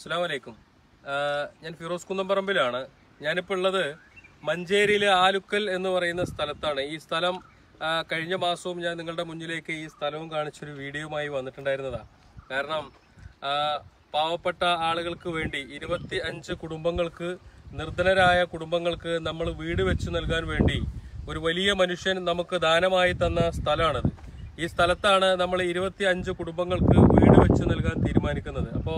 അസ്സാം വലൈക്കും ഞാൻ ഫിറോസ് കുന്നംപറമ്പിലാണ് ഞാനിപ്പോൾ ഉള്ളത് മഞ്ചേരിയിലെ ആലുക്കൽ എന്ന് പറയുന്ന സ്ഥലത്താണ് ഈ സ്ഥലം ആ, കഴിഞ്ഞ മാസവും ഞാൻ നിങ്ങളുടെ മുന്നിലേക്ക് ഈ സ്ഥലവും കാണിച്ചൊരു വീഡിയോയുമായി വന്നിട്ടുണ്ടായിരുന്നതാണ് കാരണം ആ, പാവപ്പെട്ട ആളുകൾക്ക് വേണ്ടി ഇരുപത്തി അഞ്ച് കുടുംബങ്ങൾക്ക് നിർധനരായ കുടുംബങ്ങൾക്ക് നമ്മൾ വീട് വെച്ച് നൽകാൻ വേണ്ടി ഒരു വലിയ മനുഷ്യൻ നമുക്ക് ദാനമായി തന്ന സ്ഥലമാണത് ഈ സ്ഥലത്താണ് നമ്മൾ ഇരുപത്തി അഞ്ച് കുടുംബങ്ങൾക്ക് വീട് വെച്ച് നൽകാൻ തീരുമാനിക്കുന്നത് അപ്പോൾ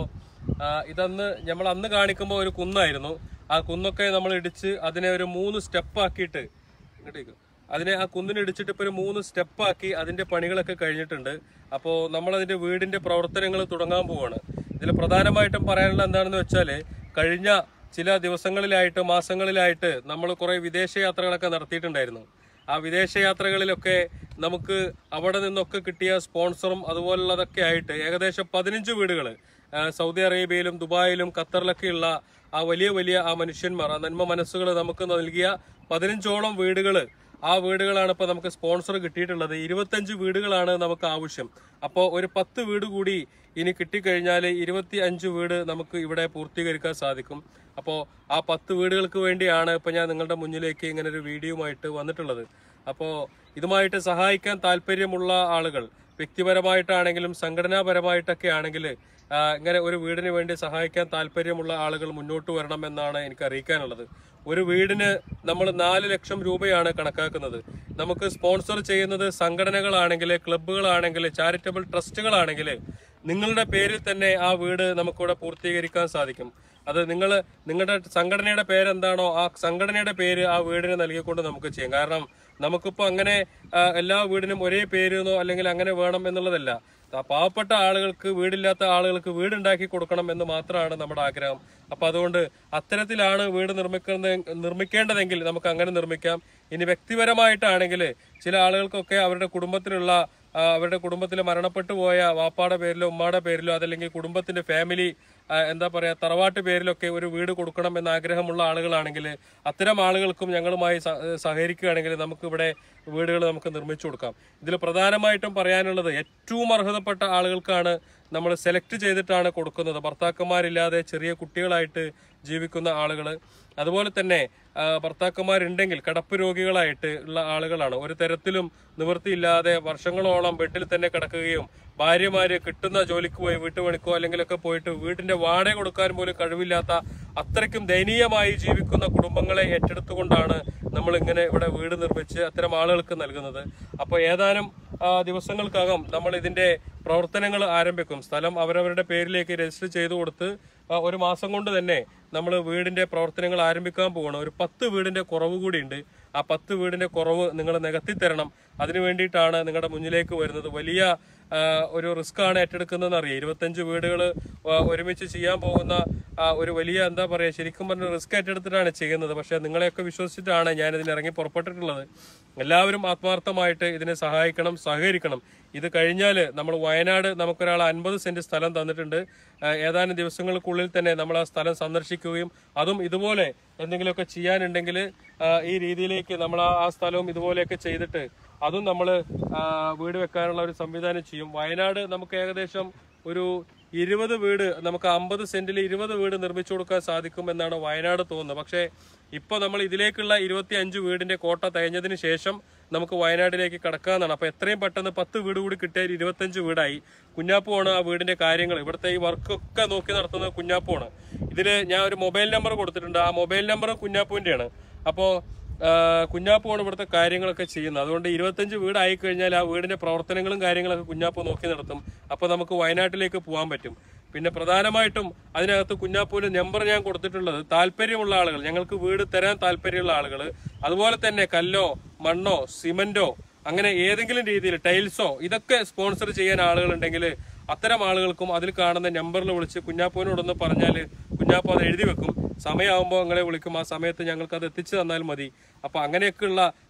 ഇതന്ന് നമ്മൾ അന്ന് കാണിക്കുമ്പോൾ ഒരു കുന്നായിരുന്നു ആ കുന്നൊക്കെ നമ്മൾ ഇടിച്ച് അതിനെ ഒരു മൂന്ന് സ്റ്റെപ്പ് ആക്കിയിട്ട് ഇങ്ങോട്ടേക്ക് അതിനെ ആ കുന്നിന് ഇടിച്ചിട്ട് ഇപ്പോൾ ഒരു മൂന്ന് സ്റ്റെപ്പ് ആക്കി അതിന്റെ പണികളൊക്കെ കഴിഞ്ഞിട്ടുണ്ട് അപ്പോൾ നമ്മൾ അതിന്റെ വീടിന്റെ പ്രവർത്തനങ്ങൾ തുടങ്ങാൻ പോവാണ് ഇതിൽ പ്രധാനമായിട്ടും പറയാനുള്ള എന്താണെന്ന് വെച്ചാൽ കഴിഞ്ഞ ചില ദിവസങ്ങളിലായിട്ട് മാസങ്ങളിലായിട്ട് നമ്മൾ കുറെ വിദേശ യാത്രകളൊക്കെ നടത്തിയിട്ടുണ്ടായിരുന്നു ആ വിദേശയാത്രകളിലൊക്കെ നമുക്ക് അവിടെ നിന്നൊക്കെ കിട്ടിയ സ്പോൺസറും അതുപോലുള്ളതൊക്കെ ആയിട്ട് ഏകദേശം പതിനഞ്ച് വീടുകൾ സൗദി അറേബ്യയിലും ദുബായിലും ഖത്തറിലൊക്കെയുള്ള ആ വലിയ വലിയ ആ മനുഷ്യന്മാർ ആ നന്മ മനസ്സുകൾ നമുക്ക് നൽകിയ പതിനഞ്ചോളം വീടുകൾ ആ വീടുകളാണ് ഇപ്പോൾ നമുക്ക് സ്പോൺസർ കിട്ടിയിട്ടുള്ളത് ഇരുപത്തഞ്ച് വീടുകളാണ് നമുക്ക് ആവശ്യം അപ്പോൾ ഒരു പത്ത് വീട് കൂടി ഇനി കിട്ടിക്കഴിഞ്ഞാൽ ഇരുപത്തി അഞ്ച് വീട് നമുക്ക് ഇവിടെ പൂർത്തീകരിക്കാൻ സാധിക്കും അപ്പോൾ ആ പത്ത് വീടുകൾക്ക് വേണ്ടിയാണ് ഇപ്പോൾ ഞാൻ നിങ്ങളുടെ മുന്നിലേക്ക് ഇങ്ങനെ ഒരു വീഡിയോയുമായിട്ട് വന്നിട്ടുള്ളത് അപ്പോൾ ഇതുമായിട്ട് സഹായിക്കാൻ താല്പര്യമുള്ള ആളുകൾ വ്യക്തിപരമായിട്ടാണെങ്കിലും സംഘടനാപരമായിട്ടൊക്കെ ആണെങ്കിൽ ആ, ഇങ്ങനെ ഒരു വീടിന് വേണ്ടി സഹായിക്കാൻ താല്പര്യമുള്ള ആളുകൾ മുന്നോട്ട് വരണം എന്നാണ് എനിക്ക് അറിയിക്കാനുള്ളത് ഒരു വീടിന് നമ്മൾ നാല് ലക്ഷം രൂപയാണ് കണക്കാക്കുന്നത് നമുക്ക് സ്പോൺസർ ചെയ്യുന്നത് സംഘടനകളാണെങ്കിൽ ക്ലബ്ബുകളാണെങ്കിൽ ചാരിറ്റബിൾ ട്രസ്റ്റുകളാണെങ്കിൽ നിങ്ങളുടെ പേരിൽ തന്നെ ആ വീട് നമുക്കിവിടെ പൂർത്തീകരിക്കാൻ സാധിക്കും അത് നിങ്ങൾ നിങ്ങളുടെ സംഘടനയുടെ പേരെന്താണോ ആ സംഘടനയുടെ പേര് ആ വീടിന് നൽകിക്കൊണ്ട് നമുക്ക് ചെയ്യാം കാരണം നമുക്കിപ്പോൾ അങ്ങനെ ആ, എല്ലാ വീടിനും ഒരേ പേരെന്നോ അല്ലെങ്കിൽ അങ്ങനെ വേണം എന്നുള്ളതല്ല ആ പാവപ്പെട്ട ആളുകൾക്ക് വീടില്ലാത്ത ആളുകൾക്ക് വീടുണ്ടാക്കി കൊടുക്കണം എന്ന് മാത്രമാണ് നമ്മുടെ ആഗ്രഹം അപ്പൊ അതുകൊണ്ട് അത്തരത്തിലാണ് വീട് നിർമ്മിക്കുന്നത് നിർമ്മിക്കേണ്ടതെങ്കിൽ നമുക്ക് അങ്ങനെ നിർമ്മിക്കാം ഇനി വ്യക്തിപരമായിട്ടാണെങ്കിൽ ചില ആളുകൾക്കൊക്കെ അവരുടെ കുടുംബത്തിലുള്ള ആ, അവരുടെ കുടുംബത്തിൽ മരണപ്പെട്ടു പോയ വാപ്പാടെ പേരിലോ ഉമ്മാടെ പേരിലോ അതല്ലെങ്കിൽ കുടുംബത്തിന്റെ ഫാമിലി ആ, എന്താ പറയാ തറവാട്ട് പേരിലൊക്കെ ഒരു വീട് കൊടുക്കണം എന്ന ആഗ്രഹമുള്ള ആളുകളാണെങ്കിൽ അത്തരം ആളുകൾക്കും ഞങ്ങളുമായി സഹ- സഹകരിക്കുകയാണെങ്കിൽ നമുക്ക് ഇവിടെ വീടുകൾ നമുക്ക് നിർമ്മിച്ചു കൊടുക്കാം ഇതിൽ പ്രധാനമായിട്ടും പറയാനുള്ളത് ഏറ്റവും അർഹതപ്പെട്ട ആളുകൾക്കാണ് നമ്മൾ സെലക്ട് ചെയ്തിട്ടാണ് കൊടുക്കുന്നത് ഭർത്താക്കന്മാരില്ലാതെ ചെറിയ കുട്ടികളായിട്ട് ജീവിക്കുന്ന ആളുകൾ അതുപോലെ തന്നെ ആ, ഭർത്താക്കന്മാരുണ്ടെങ്കിൽ കിടപ്പ് രോഗികളായിട്ട് ഉള്ള ആളുകളാണ് ഒരു തരത്തിലും നിവൃത്തിയില്ലാതെ വർഷങ്ങളോളം ബെഡിൽ തന്നെ കിടക്കുകയും ഭാര്യമാര് കിട്ടുന്ന ജോലിക്ക് പോയി വീട്ടുപണിക്കോ അല്ലെങ്കിലൊക്കെ പോയിട്ട് വീടിന്റെ വാടക കൊടുക്കാൻ പോലും കഴിവില്ലാത്ത അത്രയ്ക്കും ദയനീയമായി ജീവിക്കുന്ന കുടുംബങ്ങളെ ഏറ്റെടുത്തുകൊണ്ടാണ് നമ്മൾ ഇങ്ങനെ ഇവിടെ വീട് നിർമ്മിച്ച് അത്തരം ആളുകൾക്ക് നൽകുന്നത് അപ്പോൾ ഏതാനും ആ, ദിവസങ്ങൾക്കകം നമ്മൾ ഇതിന്റെ പ്രവർത്തനങ്ങൾ ആരംഭിക്കും സ്ഥലം അവരവരുടെ പേരിലേക്ക് രജിസ്റ്റർ ചെയ്തു കൊടുത്ത് ആ, ഒരു മാസം കൊണ്ട് തന്നെ നമ്മൾ വീടിന്റെ പ്രവർത്തനങ്ങൾ ആരംഭിക്കാൻ പോവാണ് ഒരു പത്ത് വീടിന്റെ കുറവ് കൂടിയുണ്ട് ആ പത്ത് വീടിന്റെ കുറവ് നിങ്ങൾ നികത്തി തരണം അതിനു വേണ്ടിയിട്ടാണ് നിങ്ങളുടെ മുന്നിലേക്ക് വരുന്നത് വലിയ ആ, ഒരു റിസ്ക് ആണ് ഏറ്റെടുക്കുന്നതെന്ന് അറിയാം ഇരുപത്തഞ്ച് വീടുകൾ ഒരുമിച്ച് ചെയ്യാൻ പോകുന്ന ആ, ഒരു വലിയ എന്താ പറയുക ശരിക്കും പറഞ്ഞ റിസ്ക് ഏറ്റെടുത്തിട്ടാണ് ചെയ്യുന്നത് പക്ഷേ നിങ്ങളെയൊക്കെ വിശ്വസിച്ചിട്ടാണ് ഞാൻ ഇതിന് ഇറങ്ങി പുറപ്പെട്ടിട്ടുള്ളത് എല്ലാവരും ആത്മാർത്ഥമായിട്ട് ഇതിനെ സഹായിക്കണം സഹകരിക്കണം ഇത് കഴിഞ്ഞാൽ നമ്മൾ വയനാട് നമുക്കൊരാൾ അൻപത് സെന്റ് സ്ഥലം തന്നിട്ടുണ്ട് ആ, ഏതാനും ദിവസങ്ങൾക്കുള്ളിൽ തന്നെ നമ്മൾ ആ സ്ഥലം സന്ദർശിക്കുകയും അതും ഇതുപോലെ എന്തെങ്കിലുമൊക്കെ ചെയ്യാനുണ്ടെങ്കിൽ ആ, ഈ രീതിയിലേക്ക് നമ്മൾ ആ ആ സ്ഥലവും ഇതുപോലെയൊക്കെ ചെയ്തിട്ട് അതും നമ്മൾ വീട് വെക്കാനുള്ള ഒരു സംവിധാനം ചെയ്യും വയനാട് നമുക്ക് ഏകദേശം ഒരു ഇരുപത് വീട് നമുക്ക് അമ്പത് സെന്റിൽ ഇരുപത് വീട് നിർമ്മിച്ചു കൊടുക്കാൻ സാധിക്കും എന്നാണ് വയനാട് തോന്നുന്നത് പക്ഷേ ഇപ്പോൾ നമ്മൾ ഇതിലേക്കുള്ള ഇരുപത്തി അഞ്ച് വീടിന്റെ കോട്ട തികഞ്ഞതിന് ശേഷം നമുക്ക് വയനാട്ടിലേക്ക് കടക്കാമെന്നാണ് അപ്പൊ എത്രയും പെട്ടെന്ന് പത്ത് വീട് കൂടി കിട്ടിയാൽ ഇരുപത്തഞ്ച് വീടായി കുഞ്ഞാപ്പുവാണ് ആ വീടിന്റെ കാര്യങ്ങൾ ഇവിടുത്തെ ഈ വർക്കൊക്കെ നോക്കി നടത്തുന്നത് കുഞ്ഞാപ്പുവാണ് ഇതില് ഞാൻ ഒരു മൊബൈൽ നമ്പർ കൊടുത്തിട്ടുണ്ട് ആ മൊബൈൽ നമ്പർ കുഞ്ഞാപ്പുവിന്റെയാണ് അപ്പോൾ കുഞ്ഞാപ്പുവാണ് ഇവിടുത്തെ കാര്യങ്ങളൊക്കെ ചെയ്യുന്നത് അതുകൊണ്ട് ഇരുപത്തഞ്ച് വീടായി കഴിഞ്ഞാൽ ആ വീടിന്റെ പ്രവർത്തനങ്ങളും കാര്യങ്ങളൊക്കെ കുഞ്ഞാപ്പ് നോക്കി നടത്തും അപ്പോൾ നമുക്ക് വയനാട്ടിലേക്ക് പോകാൻ പറ്റും പിന്നെ പ്രധാനമായിട്ടും അതിനകത്ത് കുഞ്ഞാപ്പൂവിന്റെ നമ്പർ ഞാൻ കൊടുത്തിട്ടുള്ളത് താല്പര്യമുള്ള ആളുകൾ ഞങ്ങൾക്ക് വീട് തരാൻ താല്പര്യമുള്ള ആളുകൾ അതുപോലെ തന്നെ കല്ലോ മണ്ണോ സിമന്റോ അങ്ങനെ ഏതെങ്കിലും രീതിയിൽ ടൈൽസോ ഇതൊക്കെ സ്പോൺസർ ചെയ്യാൻ ആളുകളുണ്ടെങ്കിൽ അത്തരം ആളുകൾക്കും അതിൽ കാണുന്ന നമ്പറിൽ വിളിച്ച് കുഞ്ഞാപ്പൂവിനോടൊന്ന് പറഞ്ഞാൽ കുഞ്ഞാപ്പൂ അത് എഴുതി വെക്കും സമയമാകുമ്പോൾ നിങ്ങളെ വിളിക്കും ആ സമയത്ത് ഞങ്ങൾക്ക് അത് എത്തിച്ചു തന്നാൽ മതി അപ്പൊ അങ്ങനെയൊക്കെയുള്ള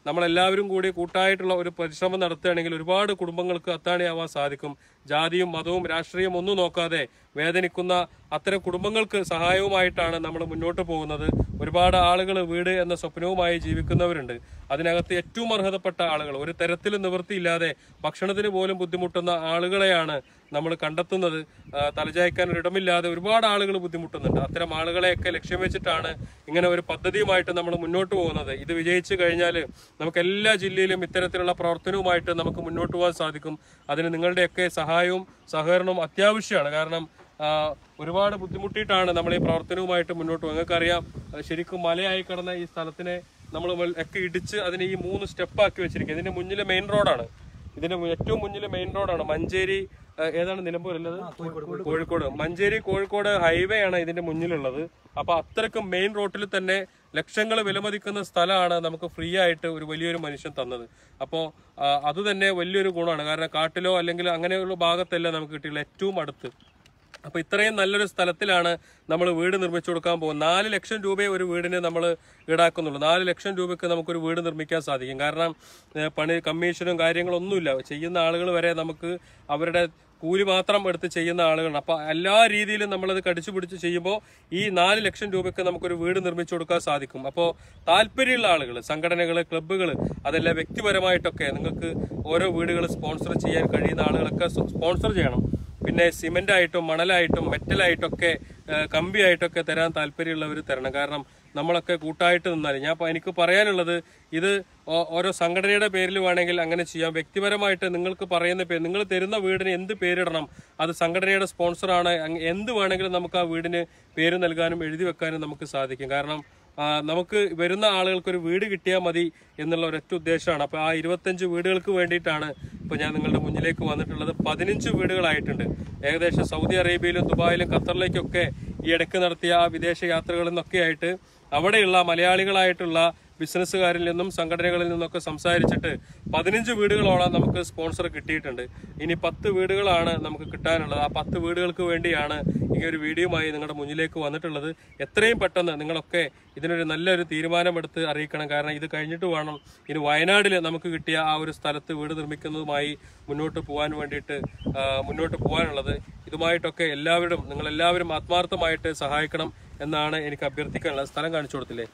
നമ്മളെല്ലാവരും കൂടി കൂട്ടായിട്ടുള്ള ഒരു പരിശ്രമം നടത്തുകയാണെങ്കിൽ ഒരുപാട് കുടുംബങ്ങൾക്ക് അത്താണിയാവാൻ സാധിക്കും ജാതിയും മതവും രാഷ്ട്രീയവും ഒന്നും നോക്കാതെ വേദനിക്കുന്ന അത്തരം കുടുംബങ്ങൾക്ക് സഹായവുമായിട്ടാണ് നമ്മൾ മുന്നോട്ട് പോകുന്നത് ഒരുപാട് ആളുകൾ വീട് എന്ന സ്വപ്നവുമായി ജീവിക്കുന്നവരുണ്ട് അതിനകത്ത് ഏറ്റവും അർഹതപ്പെട്ട ആളുകൾ ഒരു തരത്തിലും നിവൃത്തിയില്ലാതെ ഭക്ഷണത്തിന് പോലും ബുദ്ധിമുട്ടുന്ന ആളുകളെയാണ് നമ്മൾ കണ്ടെത്തുന്നത് ആ, തലചായ്ക്കാൻ ഒരിടമില്ലാതെ ഒരുപാട് ആളുകൾ ബുദ്ധിമുട്ടുന്നുണ്ട് അത്തരം ആളുകളെയൊക്കെ ലക്ഷ്യം വെച്ചിട്ടാണ് ഇങ്ങനെ ഒരു പദ്ധതിയുമായിട്ട് നമ്മൾ മുന്നോട്ട് പോകുന്നത് ഇത് വിജയിച്ചു കഴിഞ്ഞാൽ നമുക്ക് എല്ലാ ജില്ലയിലും ഇത്തരത്തിലുള്ള പ്രവർത്തനവുമായിട്ട് നമുക്ക് മുന്നോട്ട് പോകാൻ സാധിക്കും അതിന് നിങ്ങളുടെയൊക്കെ സഹായവും സഹകരണവും അത്യാവശ്യമാണ് കാരണം ആ, ഒരുപാട് ബുദ്ധിമുട്ടിയിട്ടാണ് നമ്മൾ ഈ പ്രവർത്തനവുമായിട്ട് മുന്നോട്ട് പോകുന്നത് നിങ്ങൾക്കറിയാം ആ, ശരിക്കും മലയായി കിടന്ന ഈ സ്ഥലത്തിനെ നമ്മൾ ഒക്കെ ഇടിച്ച് അതിനെ ഈ മൂന്ന് സ്റ്റെപ്പാക്കി വെച്ചിരിക്കുക ഇതിന്റെ മുന്നിൽ മെയിൻ റോഡാണ് ഇതിന്റെ മു- ഏറ്റവും മുന്നിൽ മെയിൻ റോഡാണ് മഞ്ചേരി ആ, ഏതാണ് നിലമ്പൂർ ഉള്ളത് കോഴിക്കോട് മഞ്ചേരി കോഴിക്കോട് ഹൈവേ ആണ് ഇതിന്റെ മുന്നിലുള്ളത് അപ്പൊ അത്രക്കും മെയിൻ റോട്ടിൽ തന്നെ ലക്ഷങ്ങൾ വിലമതിക്കുന്ന സ്ഥലമാണ് നമുക്ക് ഫ്രീ ആയിട്ട് ഒരു വലിയൊരു മനുഷ്യൻ തന്നത് അപ്പോൾ അത് തന്നെ വലിയൊരു ഗുണമാണ് കാരണം കാട്ടിലോ അല്ലെങ്കിൽ അങ്ങനെയുള്ള ഭാഗത്തല്ല നമുക്ക് കിട്ടിയുള്ള ഏറ്റവും അടുത്ത് അപ്പൊ ഇത്രയും നല്ലൊരു സ്ഥലത്തിലാണ് നമ്മൾ വീട് നിർമ്മിച്ചു കൊടുക്കാൻ പോകുന്നത് നാല് ലക്ഷം രൂപയെ ഒരു വീടിന് നമ്മൾ ഈടാക്കുന്നുള്ളൂ നാല് ലക്ഷം രൂപയ്ക്ക് നമുക്കൊരു വീട് നിർമ്മിക്കാൻ സാധിക്കും കാരണം ഏഹ്, പണി കമ്മീഷനും കാര്യങ്ങളൊന്നുമില്ല ചെയ്യുന്ന ആളുകൾ വരെ നമുക്ക് അവരുടെ കൂലി മാത്രം എടുത്ത് ചെയ്യുന്ന ആളുകളാണ് അപ്പൊ എല്ലാ രീതിയിലും നമ്മളത് കടിച്ചു പിടിച്ച് ചെയ്യുമ്പോൾ ഈ നാല് ലക്ഷം രൂപയ്ക്ക് നമുക്കൊരു വീട് നിർമ്മിച്ചു കൊടുക്കാൻ സാധിക്കും അപ്പോൾ താല്പര്യമുള്ള ആളുകൾ സംഘടനകൾ ക്ലബ്ബുകൾ അതെല്ലാം വ്യക്തിപരമായിട്ടൊക്കെ നിങ്ങൾക്ക് ഓരോ വീടുകൾ സ്പോൺസർ ചെയ്യാൻ കഴിയുന്ന ആളുകളൊക്കെ സ്പോൺസർ ചെയ്യണം പിന്നെ സിമെന്റ് ആയിട്ടും മണലായിട്ടും മെറ്റലായിട്ടൊക്കെ ഏഹ് കമ്പിയായിട്ടൊക്കെ തരാൻ താല്പര്യമുള്ളവർ തരണം കാരണം നമ്മളൊക്കെ കൂട്ടായിട്ട് നിന്നാൽ ഞാൻ ഇപ്പൊ എനിക്ക് പറയാനുള്ളത് ഇത് ഓ- ഓരോ സംഘടനയുടെ പേരിൽ വേണമെങ്കിൽ അങ്ങനെ ചെയ്യാം വ്യക്തിപരമായിട്ട് നിങ്ങൾക്ക് പറയുന്ന പേര് നിങ്ങൾ തരുന്ന വീടിന് എന്ത് പേരിടണം അത് സംഘടനയുടെ സ്പോൺസറാണ് അങ്ങ് എന്ത് വേണമെങ്കിലും നമുക്ക് ആ വീടിന് പേര് നൽകാനും എഴുതി വെക്കാനും നമുക്ക് സാധിക്കും കാരണം ആ, നമുക്ക് വരുന്ന ആളുകൾക്ക് ഒരു വീട് കിട്ടിയാൽ മതി എന്നുള്ള ഒരൊറ്റ ഉദ്ദേശമാണ് അപ്പോൾ ആ ഇരുപത്തഞ്ച് വീടുകൾക്ക് വേണ്ടിയിട്ടാണ് ഇപ്പോൾ ഞാൻ നിങ്ങളുടെ മുന്നിലേക്ക് വന്നിട്ടുള്ളത് പതിനഞ്ച് വീടുകളായിട്ടുണ്ട് ഏകദേശം സൗദി അറേബ്യയിലും ദുബായിലും ഖത്തറിലേക്കൊക്കെ ഈ ഇടയ്ക്ക് നടത്തിയ ആ വിദേശ യാത്രകളിൽ നിന്നൊക്കെ ആയിട്ട് അവിടെയുള്ള മലയാളികളായിട്ടുള്ള ബിസിനസ്സുകാരിൽ നിന്നും സംഘടനകളിൽ നിന്നൊക്കെ സംസാരിച്ചിട്ട് പതിനഞ്ച് വീടുകളോളം നമുക്ക് സ്പോൺസർ കിട്ടിയിട്ടുണ്ട് ഇനി പത്ത് വീടുകളാണ് നമുക്ക് കിട്ടാനുള്ളത് ആ പത്ത് വീടുകൾക്ക് വേണ്ടിയാണ് ഈ ഒരു വീഡിയോയുമായി നിങ്ങളുടെ മുന്നിലേക്ക് വന്നിട്ടുള്ളത് എത്രയും പെട്ടെന്ന് നിങ്ങളൊക്കെ ഇതിനൊരു നല്ലൊരു തീരുമാനമെടുത്ത് അറിയിക്കണം കാരണം ഇത് കഴിഞ്ഞിട്ട് വേണം ഇനി വയനാട്ടിൽ നമുക്ക് കിട്ടിയ ആ ഒരു സ്ഥലത്ത് വീട് നിർമ്മിക്കുന്നതുമായി മുന്നോട്ട് പോകാൻ വേണ്ടിയിട്ട് ആ, മുന്നോട്ട് പോകാനുള്ളത് ഇതുമായിട്ടൊക്കെ എല്ലാവരും നിങ്ങൾ എല്ലാവരും ആത്മാർത്ഥമായിട്ട് സഹായിക്കണം എന്നാണ് എനിക്ക് അഭ്യർത്ഥിക്കാനുള്ളത് സ്ഥലം കാണിച്ചു കൊടുത്തില്ലേ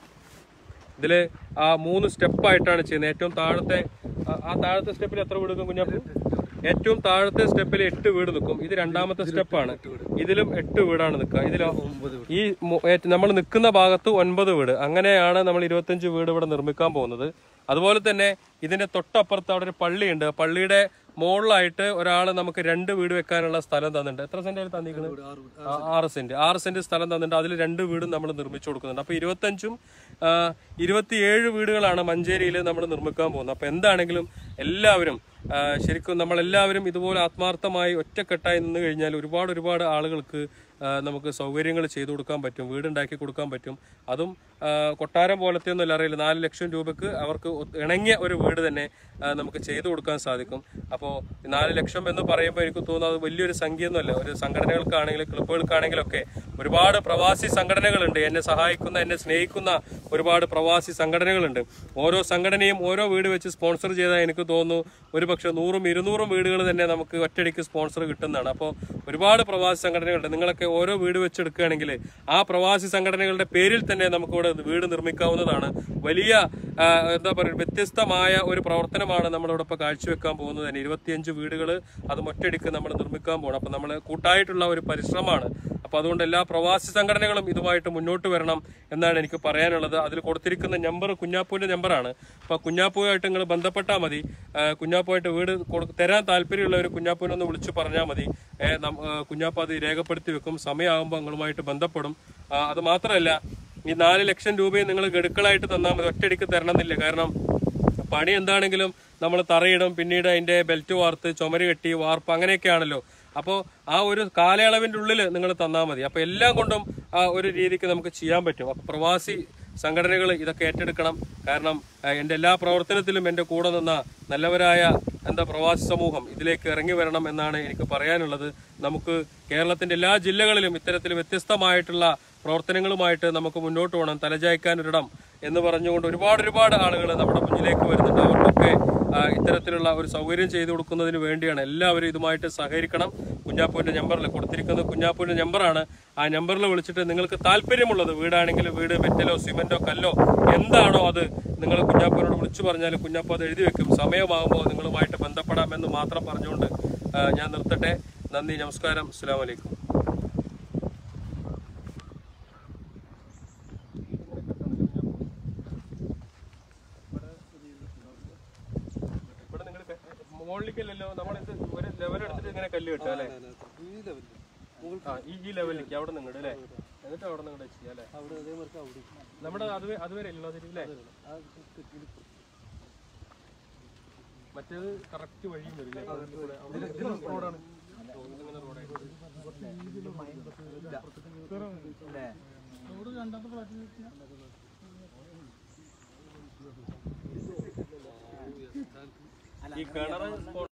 ഇതില് ആ മൂന്ന് സ്റ്റെപ്പായിട്ടാണ് ചെയ്യുന്നത് ഏറ്റവും താഴത്തെ ആ- ആ താഴത്തെ സ്റ്റെപ്പിൽ എത്ര വീട് നിൽക്കും കുഞ്ഞാപ്പു ഏറ്റവും താഴത്തെ സ്റ്റെപ്പിൽ എട്ട് വീട് നിൽക്കും ഇത് രണ്ടാമത്തെ സ്റ്റെപ്പാണ് ഇതിലും എട്ട് വീടാണ് നിൽക്കുക ഇതിലോ ഈ നമ്മൾ നിൽക്കുന്ന ഭാഗത്ത് ഒൻപത് വീട് അങ്ങനെയാണ് നമ്മൾ ഇരുപത്തഞ്ച് വീട് ഇവിടെ നിർമ്മിക്കാൻ പോകുന്നത് അതുപോലെ തന്നെ ഇതിന്റെ തൊട്ടപ്പുറത്ത് അവിടെ ഒരു പള്ളിയുണ്ട് ആ പള്ളിയുടെ മുകളിലായിട്ട് ഒരാൾ നമുക്ക് രണ്ട് വീട് വെക്കാനുള്ള സ്ഥലം തന്നിട്ടുണ്ട് എത്ര സെന്റ് ആയിട്ട് തന്നിരിക്കുന്നത് ആ, ആറ് സെന്റ് ആറ് സെന്റ് സ്ഥലം തന്നിട്ടുണ്ട് അതിൽ രണ്ട് വീടും നമ്മൾ നിർമ്മിച്ചു കൊടുക്കുന്നുണ്ട് അപ്പൊ ഇരുപത്തഞ്ചും ആ, ഇരുപത്തിയേഴ് വീടുകളാണ് മഞ്ചേരിയിൽ നമ്മൾ നിർമ്മിക്കാൻ പോകുന്നത് അപ്പൊ എന്താണെങ്കിലും എല്ലാവരും ആ, ശരിക്കും നമ്മളെല്ലാവരും ഇതുപോലെ ആത്മാർത്ഥമായി ഒറ്റക്കെട്ടായി നിന്ന് കഴിഞ്ഞാൽ ഒരുപാട് ഒരുപാട് ആളുകൾക്ക് ആ, നമുക്ക് സൗകര്യങ്ങൾ ചെയ്തു കൊടുക്കാൻ പറ്റും വീടുണ്ടാക്കി കൊടുക്കാൻ പറ്റും അതും ആ, കൊട്ടാരം പോലത്തെ ഒന്നും അറിയില്ല നാല് ലക്ഷം രൂപക്ക് അവർക്ക് ഒ- ഇണങ്ങിയ ഒരു വീട് തന്നെ ആ, നമുക്ക് ചെയ്തു കൊടുക്കാൻ സാധിക്കും അപ്പോൾ നാല് ലക്ഷം എന്ന് പറയുമ്പോൾ എനിക്ക് തോന്നുന്നത് അത് വലിയൊരു സംഖ്യയൊന്നുമല്ല ഒരു സംഘടനകൾക്കാണെങ്കിലും ക്ലബ്ബുകൾക്കാണെങ്കിലും ഒക്കെ ഒരുപാട് പ്രവാസി സംഘടനകളുണ്ട് എന്നെ സഹായിക്കുന്ന എന്നെ സ്നേഹിക്കുന്ന ഒരുപാട് പ്രവാസി സംഘടനകളുണ്ട് ഓരോ സംഘടനയും ഓരോ വീട് വെച്ച് സ്പോൺസർ ചെയ്താൽ എനിക്ക് തോന്നുന്നു ഒരു പക്ഷേ നൂറും ഇരുന്നൂറും വീടുകൾ തന്നെ നമുക്ക് ഒറ്റയടിക്ക് സ്പോൺസർ കിട്ടുന്നതാണ് അപ്പോൾ ഒരുപാട് പ്രവാസി സംഘടനകളുണ്ട് നിങ്ങളൊക്കെ ഓരോ വീട് വെച്ചെടുക്കുകയാണെങ്കിൽ ആ പ്രവാസി സംഘടനകളുടെ പേരിൽ തന്നെ നമുക്കിവിടെ വീട് നിർമ്മിക്കാവുന്നതാണ് വലിയ ആ, എന്താ പറയുക വ്യത്യസ്തമായ ഒരു പ്രവർത്തനമാണ് നമ്മളിവിടെ ഇപ്പോൾ കാഴ്ചവെക്കാൻ പോകുന്നത് തന്നെ ഇരുപത്തിയഞ്ച് വീടുകൾ അത് ഒറ്റയടിക്ക് നമ്മൾ നിർമ്മിക്കാൻ പോകണം അപ്പം നമ്മൾ കൂട്ടായിട്ടുള്ള ഒരു പരിശ്രമമാണ് അപ്പോൾ അതുകൊണ്ട് എല്ലാ പ്രവാസി സംഘടനകളും ഇതുമായിട്ട് മുന്നോട്ട് വരണം എന്നാണ് എനിക്ക് പറയാനുള്ളത് അതിൽ കൊടുത്തിരിക്കുന്ന നമ്പർ കുഞ്ഞാപ്പൂവിന്റെ നമ്പറാണ് അപ്പോൾ കുഞ്ഞാപ്പുമായിട്ട് നിങ്ങൾ ബന്ധപ്പെട്ടാൽ മതി ആ, കുഞ്ഞാപ്പുമായിട്ട് വീട് കൊടു- തരാൻ താല്പര്യമുള്ളവർ കുഞ്ഞാപ്പൂവിനെ ഒന്ന് വിളിച്ച് പറഞ്ഞാൽ മതി ഏ, നം- ആ, കുഞ്ഞാപ്പു അത് രേഖപ്പെടുത്തി വെക്കും സമയമാകുമ്പോൾ നിങ്ങളുമായിട്ട് ബന്ധപ്പെടും ആ, അത് മാത്രമല്ല ഈ നാല് ലക്ഷം രൂപയും നിങ്ങൾ ഗഡുക്കളായിട്ട് തന്നാൽ മതി ഒറ്റയടിക്ക് തരണമെന്നില്ല കാരണം പണി എന്താണെങ്കിലും നമ്മൾ തറയിടും പിന്നീട് അതിന്റെ ബെൽറ്റ് വാർത്ത് ചുമര് കെട്ടി വാർപ്പ് അങ്ങനെയൊക്കെയാണല്ലോ അപ്പോൾ ആ ഒരു കാലയളവിന്റെ ഉള്ളിൽ നിങ്ങൾ തന്നാൽ മതി അപ്പോൾ എല്ലാം കൊണ്ടും ആ ഒരു രീതിക്ക് നമുക്ക് ചെയ്യാൻ പറ്റും അപ്പോൾ പ്രവാസി സംഘടനകൾ ഇതൊക്കെ ഏറ്റെടുക്കണം കാരണം ആ, എൻ്റെ എല്ലാ പ്രവർത്തനത്തിലും എൻ്റെ കൂടെ നിന്ന നല്ലവരായ എന്താ പ്രവാസി സമൂഹം ഇതിലേക്ക് ഇറങ്ങി വരണം എന്നാണ് എനിക്ക് പറയാനുള്ളത് നമുക്ക് കേരളത്തിന്റെ എല്ലാ ജില്ലകളിലും ഇത്തരത്തിൽ വ്യത്യസ്തമായിട്ടുള്ള പ്രവർത്തനങ്ങളുമായിട്ട് നമുക്ക് മുന്നോട്ട് പോകണം തലചായ്ക്കാൻ ഒരിടം എന്ന് പറഞ്ഞുകൊണ്ട് ഒരുപാട് ഒരുപാട് ആളുകൾ നമ്മുടെ മുന്നിലേക്ക് വരുന്നുണ്ട് അവർക്കൊക്കെ ആ, ഇത്തരത്തിലുള്ള ഒരു സൗകര്യം ചെയ്തു കൊടുക്കുന്നതിന് വേണ്ടിയാണ് എല്ലാവരും ഇതുമായിട്ട് സഹകരിക്കണം കുഞ്ഞാപ്പൂവിന്റെ നമ്പറിൽ കൊടുത്തിരിക്കുന്നത് കുഞ്ഞാപ്പൂവിന്റെ നമ്പറാണ് ആ നമ്പറിൽ വിളിച്ചിട്ട് നിങ്ങൾക്ക് താല്പര്യമുള്ളത് വീടാണെങ്കിൽ വീട് മെറ്റലോ സിമെന്റോ കല്ലോ എന്താണോ അത് നിങ്ങൾ കുഞ്ഞാപ്പൂവിനോട് വിളിച്ചു പറഞ്ഞാൽ കുഞ്ഞാപ്പൂ അത് എഴുതി വെക്കും സമയമാകുമ്പോൾ നിങ്ങളുമായിട്ട് ബന്ധപ്പെടാമെന്ന് മാത്രം പറഞ്ഞുകൊണ്ട് ആ, ഞാൻ നിർത്തട്ടെ നന്ദി നമസ്കാരം അസ്സാം വലൈക്കും ഇവിടെ നിങ്ങൾ മുകളിലേക്കല്ലല്ലോ നമ്മളിത് ഒരു ലെവൽ എടുത്തിട്ട് ഇങ്ങനെ കല്ല് കിട്ടുക അല്ലേ ആ ഈ ഈ ലെവലിലേക്ക് അവിടെ നിങ്ങട് അല്ലേ എന്നിട്ട് അവിടെ നിങ്ങടെ ചെയ്യാം അല്ലേ നമ്മുടെ അതുവരെ അതുവരെ ഇല്ല അല്ലേ മറ്റേത് കറക്റ്റ് വഴിയും വരില്ലേ അവിടെ ഇത് റോഡാണ് ഓ, ഇതിങ്ങനെ റോഡായിട്ട് ഈ കിണറ്